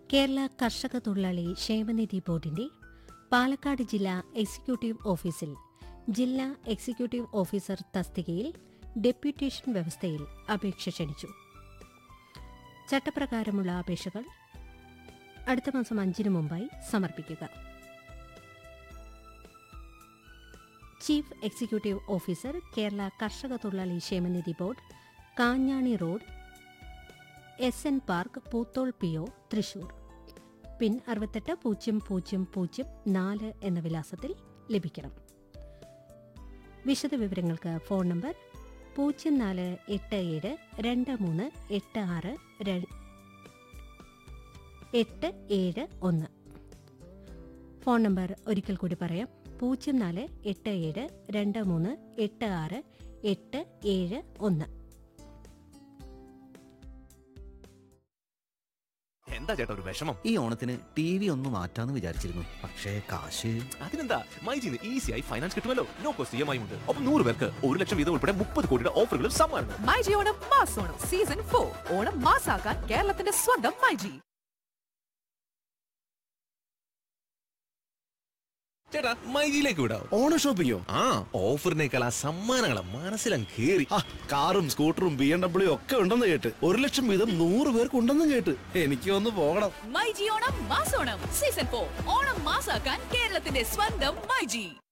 കേരള കർഷക തൊഴിലാളി ക്ഷേമനിധി ബോർഡിന്റെ പാലക്കാട് ജില്ലാ എക്സിക്യൂട്ടീവ് ഓഫീസിൽ ജില്ലാ എക്സിക്യൂട്ടീവ് ഓഫീസർ തസ്തികയിൽ ഡെപ്യൂട്ടേഷൻ വ്യവസ്ഥയിൽ അപേക്ഷ ക്ഷണിച്ചു ചട്ടപ്രകാരമുള്ള അപേക്ഷകൾ അടുത്ത മാസം അഞ്ചിന് മുമ്പായി സമർപ്പിക്കുക ചീഫ് എക്സിക്യൂട്ടീവ് ഓഫീസർ കേരള കർഷക തൊഴിലാളി ക്ഷേമനിധി board Kanjani road S N park Poothole P O Thrissur pin അറുപത്തെട്ട് പൂജ്യം പൂജ്യം പൂജ്യം നാല് എന്ന വിലാസത്തിൽ ലഭിക്കണം വിശദവിവരങ്ങൾക്ക് ഫോൺ നമ്പർ പൂജ്യം നാല് എട്ട് ഏഴ് രണ്ട് മൂന്ന് എട്ട് ആറ് ര- എട്ട് ഏഴ് ഒന്ന് ഫോൺ നമ്പർ ഒരിക്കൽ കൂടി പറയാം പൂജ്യം നാല് എട്ട് ഏഴ് രണ്ട് മൂന്ന് എട്ട് ആറ് എട്ട് ഏഴ് ഒന്ന് എന്താ ചേട്ടാ ഒരു വിഷമം ഈ ഓണത്തിന് ടി വി ഒന്ന് മാറ്റാന്ന് വിചാരിച്ചിരുന്നു പക്ഷേ കാശ് അതിനെന്താ മൈജിന്ന് ഈസിയായി ഫൈനാൻസ് കിട്ടുമല്ലോ no cost E M I ഉണ്ട് ഒപ്പം നൂറ് പേർക്ക് ഒരു ലക്ഷം വീതം ഉൾപ്പെടെ മുപ്പത് കോടിയുടെ ഓഫറുകളും സമ്മാനങ്ങൾ myG Onam mass Onam season for Onam മാസാക്കാൻ കേരളത്തിന്റെ സ്വന്തം മൈജി ചേട്ടാ മൈജിയിലേക്ക് വിടാം ഓണ ഷോപ്പിങ്ങോ ആ ഓഫറിനേക്കാൾ ആ സമ്മാനങ്ങളെ മനസ്സിലങ്ങ് കേറി ആ കാറും സ്കൂട്ടറും ബി എം ഡബ്ല്യു ഒക്കെ ഉണ്ടെന്ന് കേട്ട് ഒരു ലക്ഷം വീതം നൂറ് പേർക്ക് ഉണ്ടെന്നും കേട്ട് എനിക്ക് ഒന്ന് പോകണം myG Onam mass Onam season for Onam മാസാക്കാൻ കേരളത്തിന്റെ സ്വന്തം മൈജി